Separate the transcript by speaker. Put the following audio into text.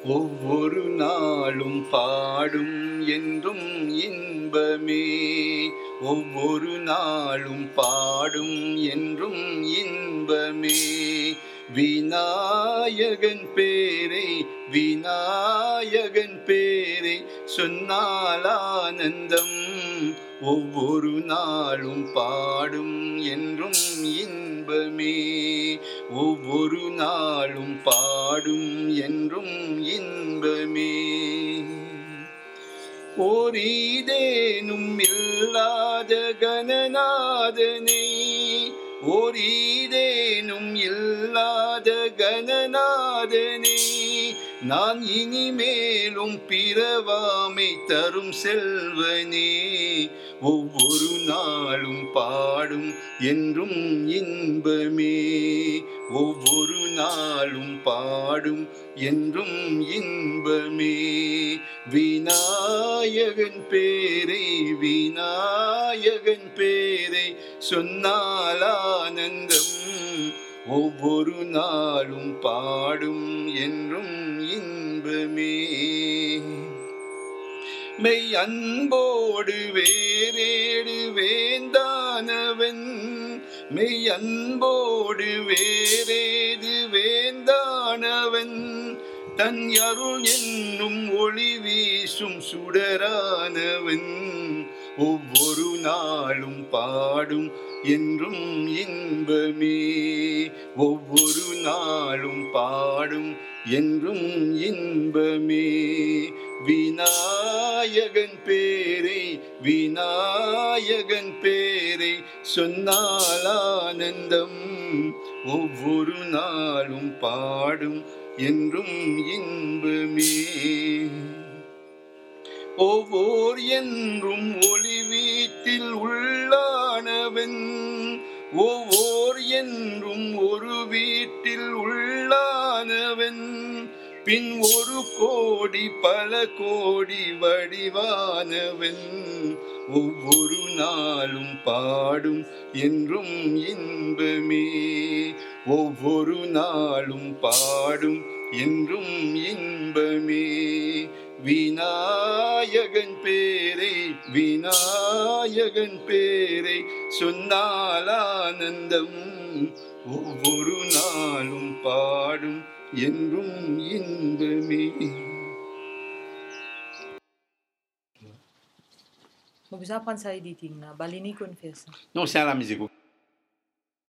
Speaker 1: ஒவ்வொரு நாளும் பாடும் என்றும் இன்பமே ஒவ்வொரு நாளும் பாடும் என்றும் இன்பமே விநாயகன் பேரை விநாயகன் பேரை சொன்னால் ஆனந்தம் ஒவ்வொரு நாளும் பாடும் என்றும் இன்பமே ஒவ்வொரு நாளும் பாடும் என்றும் இன்பமே ஓரீதேனும் இல்லாத கணநாதனே ஓரீதேனும் இல்லாத கணநாதனே நான் இனிமேலும் பிறவாமை தரும் செல்வனே ஒவ்வொரு நாளும் பாடும் என்றும் இன்பமே ஒவ்வொரு நாளும் பாடும் என்றும் இன்பமே விநாயகன் பேரை விநாயகன் பேரை சொன்னால் ஆனந்தம் ஒவ்வொரு நாளும் பாடும் என்றும் இன்பமே மெய் அன்போடு வேரேடு வேந்தானவன் மெய் அன்போடு வேறேது வேந்தானவன் தன் அருள் என்னும் ஒளி வீசும் சுடரானவன் ஒவ்வொரு நாளும் பாடும் என்றும் இன்பமே ஒவ்வொரு நாளும் பாடும் என்றும் இன்பமே விநாயகன் பேரை விநாயகன் பேரை சொன்னால் ஆனந்தம் ஒவ்வொரு நாளும் பாடும் என்றும் இன்பமே ஒவ்வொரு என்றும் ஒளி வீட்டில் உள்ளானவன் ஒவ்வொரு என்றும் ஒரு வீட்டில் உள்ளானவன் பின் ஒரு கோடி பல கோடி வடிவானவன் ஒவ்வொரு நாளும் பாடும் என்றும் இன்பமே ஒவ்வொரு நாளும் பாடும் என்றும் இன்பமே விநாயகன் பேரை விநாயகன் பேரை சொன்னால் ஆனந்தம் ஒவ்வொரு நாளும் பாடும் என்றும் இன்பமே
Speaker 2: Mag-usapan sa editing na, bali ni confess.
Speaker 1: Non, c'est à la musique.